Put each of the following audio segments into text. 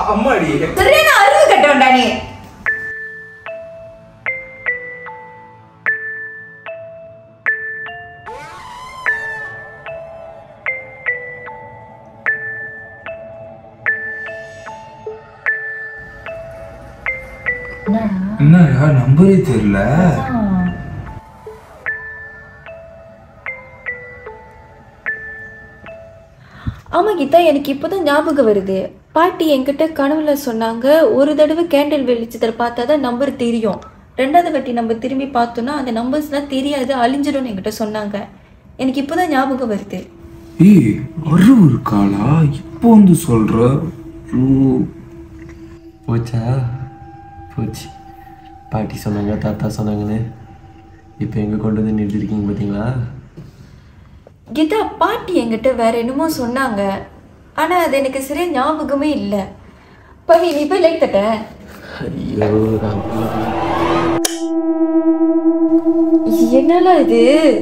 அ- அம்மாடி சரியான அறிவு கட்டவன்டா நீ என்னடா நம்பரே தெரியல ஆமா கீதா எனக்கு இப்போதான் ஞாபகம் வருது பாட்டி என்கிட்ட கனவுல சொன்னாங்க ஒரு தடவை கேண்டில் வெளிச்சத்தில் பார்த்தா தான் நம்பர் தெரியும் ரெண்டாவது வாட்டி நம்ம திரும்பி பார்த்தோம்னா அந்த நம்பர்ஸ்லாம் தெரியாது அழிஞ்சிடும்னு என்கிட்ட சொன்னாங்க எனக்கு இப்போதான் ஞாபகம் வருது ஏய் அறிவு இருக்காளா இப்போ வந்து சொல்ற ஐயோ. போச்சா போச்சு பாட்டி சொன்னாங்க தாத்தா சொன்னாங்கன்னு இப்போ எங்கே கொண்டு வந்து நிறுத்திருக்கீங்க பார்த்தீங்களா கீதா பாட்டி என்கிட்ட வேற என்னமோ சொன்னாங்க ஆனா அது எனக்கு சரியா ஞாபகமே இல்லை பவி நீ போய் லைட் தட்ட ஐயோ ராமா. என்னல இது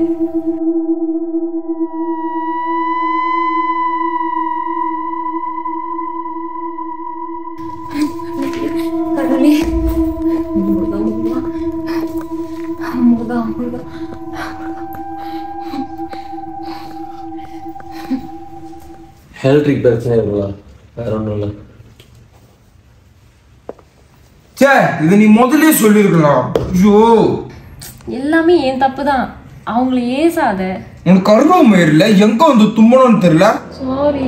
கடவுளே. முருகா, முருகா. முருகா, முருகா. எலக்ட்ரிக் பிரச்சனை இருக்குங்களா வேற ஒன்றும் இல்லை ச்சே இது நீ முதல்லயே சொல்லியிருக்கலாம் ஐயோ எல்லாமே என் தப்பு தான் அவங்கள ஏசாத உனக்கு கருணம் மயிரில் எங்க வந்து தும்பணும்னு தெரியல சாரி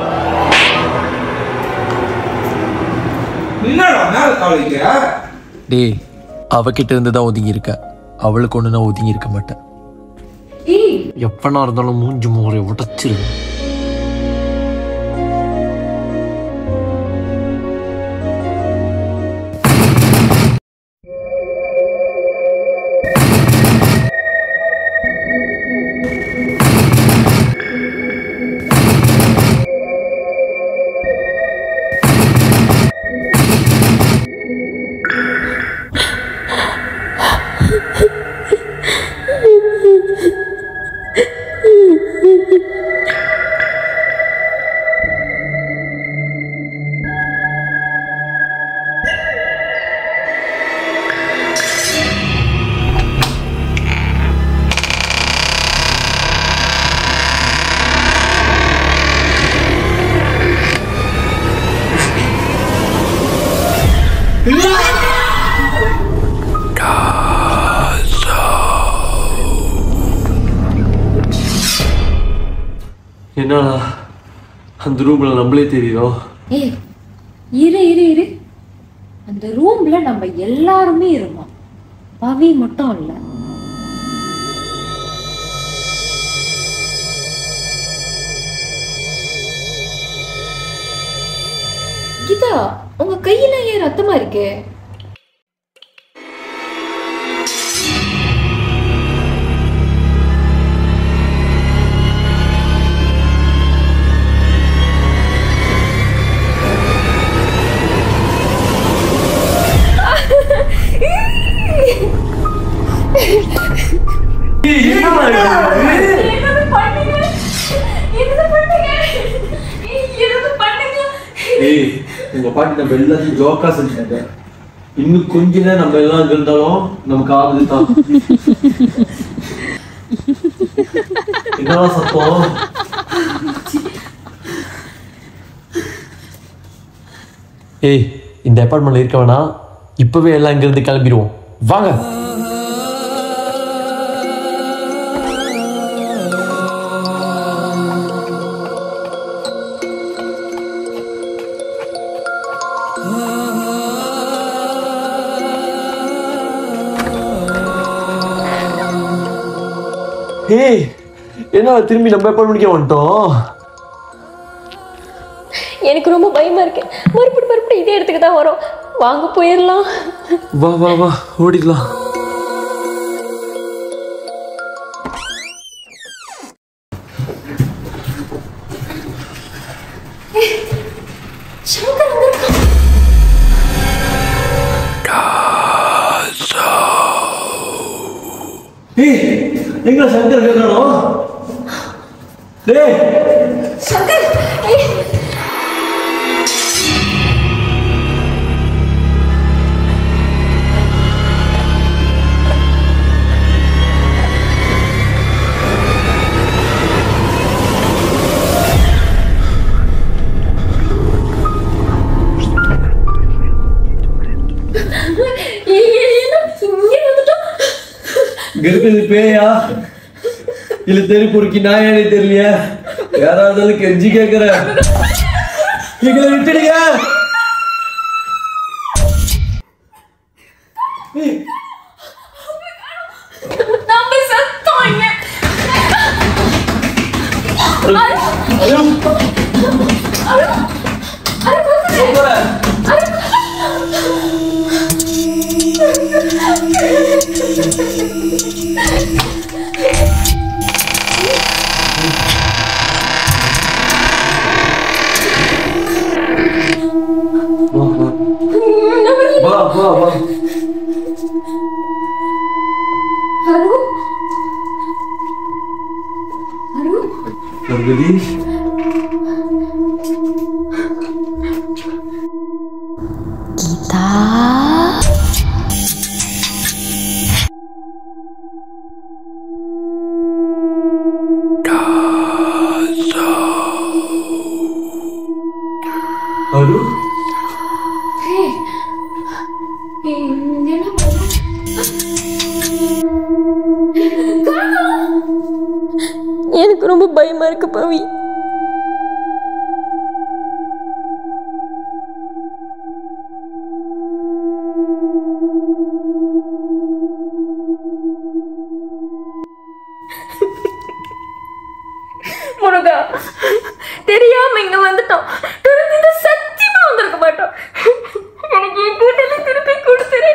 என்னடா மேல காலைக்கிற டேய் அவகிட்ட இருந்து தான் ஒதுங்கி இருக்க அவளுக்கு ஒன்று நான் ஒதுங்கி இருக்க மாட்டேன் ஏய் எப்பனா இருந்தாலும் மூஞ்சி முறை உடச்சிருவேன் என்னடா அந்த ரூம்ல நம்மளே தெரியும் ஏய் இரு இரு இரு அந்த ரூம்ல நம்ம எல்லாருமே இருந்தோம் பவி மட்டும் இல்ல கீதா உங்க கையில ஏன் ரத்தமா இருக்கு ஏய் உங்க பாட்டி நம்ம எல்லாத்தையும் ஜோக்கா செஞ்சுட்டாங்க இன்னும் கொஞ்ச நேரம் நம்ம எல்லாம் இங்க இருந்தாலும் நமக்கு ஆகுது தான் என்னடா சத்தம் ஏய் இந்த அப்பார்ட்மெண்ட்ல இருக்க வேணாம் இப்பவே எல்லாம் இங்க இருந்து கிளம்பிடுவோம் வாங்க ஏய் என்ன திரும்பி நம்ம அப்பார்ட்மெண்ட்க்கே வந்துட்டோம் எனக்கு ரொம்ப பயமா இருக்கு மறுபடி மறுபடி இதே இடத்துக்கு தான் வரோம் வாங்க போயிடலாம் வா வா வா ஓடிக்கலாம் ஏய் எங்க சங்கர் கேட்கணும் டேய் சங்கர் ஏய் இங்க இருக்கிறது பேயா இல்ல தெரு பொறுக்கி நாயானே தெரியலையா யாராவது கெஞ்சி கேக்குறேன் எங்களை விட்டுடுங்க நம்ம சத்தம் இங்க வா வா வா அரு அரு ஜெகதீஷ் அரு இங்க என்ன பண்ற? எனக்கு ரொம்ப பயமா இருக்கு பவி முருகா தெரியாம இங்க வந்துட்டோம் திருப்பி சத்தியமா வந்திருக்க மாட்டோம் எனக்கு என் கூட்டல திருப்பி கொடுத்துரு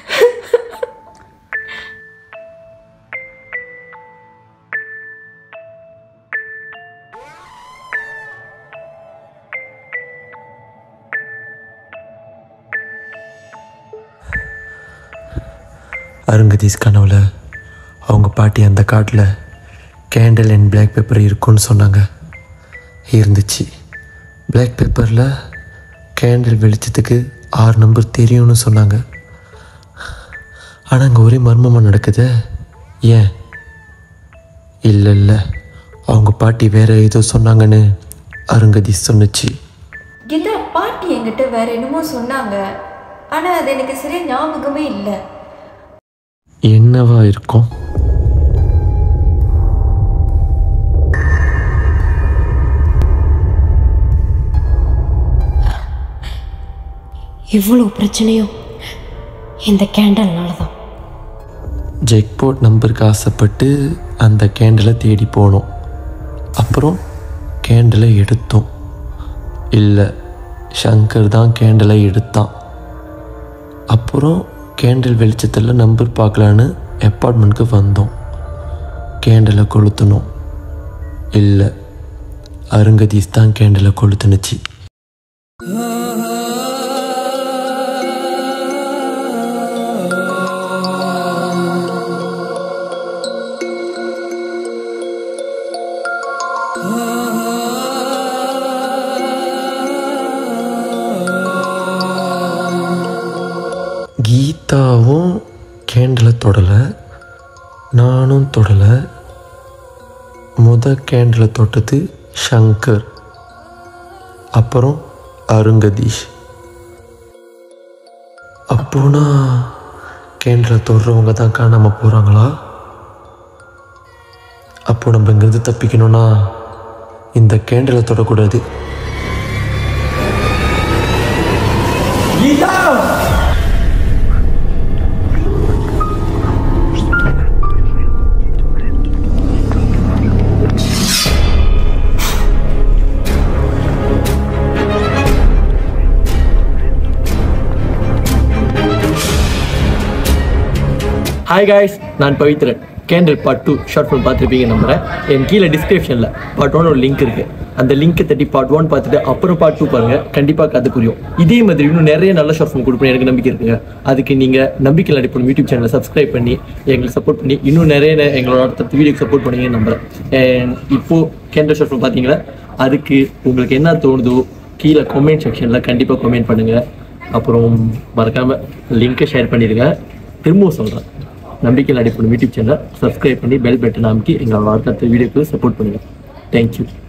அருங்கதீஸ் கனவுல அவங்க பாட்டி அந்த காட்டில் கேண்டில் அண்ட் பிளாக் பேப்பர் இருக்குன்னு சொன்னாங்க இருந்துச்சு பிளாக் பேப்பரில் கேண்டில் வெளிச்சத்துக்கு ஆறு நம்பர் தெரியும்னு சொன்னாங்க ஆனால் அங்கே ஒரே மர்மமாக நடக்குது ஏன் இல்லை இல்லை அவங்க பாட்டி வேற ஏதோ சொன்னாங்கன்னு அருங்கதீஸ் சொன்னுச்சு கீதா பாட்டி என்கிட்ட வேற என்னமோ சொன்னாங்க ஆனா அது எனக்கு சரியா ஞாபகமே இல்லை என்னவா இருக்கும் இவ்வளோ பிரச்சனையும் இந்த கேண்டல்னால தான் ஜெக்போட் நம்பருக்கு ஆசைப்பட்டு அந்த கேண்டிலை தேடி போனோம் அப்புறம் கேண்டிலை எடுத்தோம் இல்லை ஷங்கர் தான் கேண்டிலை எடுத்தான் அப்புறம் கேண்டில் வெளிச்சத்தில் நம்பர் பார்க்கலான்னு அப்பார்ட்மெண்ட்க்கு வந்தோம் கேண்டிலை கொளுத்தணும் இல்லை அருங்கதீஸ் தான் கேண்டிலை கொளுத்துனுச்சு கீதாவும் கேண்டிலை தொடலை நானும் தொடலை முத கேண்டிலை தொட்டது ஷங்கர் அப்புறம் அருங்கதீஷ் அப்போனா கேண்டில் தொடுறவங்க தான் காணாமல் போகிறாங்களா அப்போ நம்ம இங்கேருந்து தப்பிக்கணும்னா இந்த கேண்டிலை தொடக்கூடாது கீதா ஹாய் காய்ஸ் நான் Pavithran candle part two short film பார்த்துருப்பீங்க நம்புறேன் என் கீழே டிஸ்கிரிப்ஷனில் பார்ட் ஒன் ஒரு லிங்க் இருக்கு அந்த லிங்க்கை தட்டி பார்ட் ஒன் பார்த்துட்டு அப்புறம் பார்ட் டூ பாருங்க கண்டிப்பாக கதை புரியும் இதே மாதிரி இன்னும் நிறைய நல்ல ஷார்ட் ஃபிலிம் கொடுப்பேன் எனக்கு நம்பிக்கை இருக்குங்க அதுக்கு நீங்கள் நம்பிக்கை நடிப்போம் யூடியூப் சேனலை சப்ஸ்கிரைப் பண்ணி எங்களுக்கு சப்போர்ட் பண்ணி இன்னும் நிறைய நே- எங்களோட அடுத்த வீடியோக்கு சப்போர்ட் பண்ணுவீங்கன்னு நம்புறேன் And இப்போ கேண்டில் ஷார்ட் ஃபிலிம் பார்த்தீங்களா அதுக்கு உங்களுக்கு என்ன தோணுதோ கீழே கமெண்ட் செக்ஷனில் கண்டிப்பாக கமெண்ட் பண்ணுங்க அப்புறம் மறக்காம லிங்கை ஷேர் பண்ணிடுங்க திரும்பவும் சொல்கிறேன் நம்பிக்கை நடிப்பு யூடியூப் சேனலை சப்ஸ்கிரைப் பண்ணி பெல் பட்டன் அமைக்கி எங்களோட அடுத்த வீடியோக்கு சப்போர்ட் பண்ணுங்க தேங்க்யூ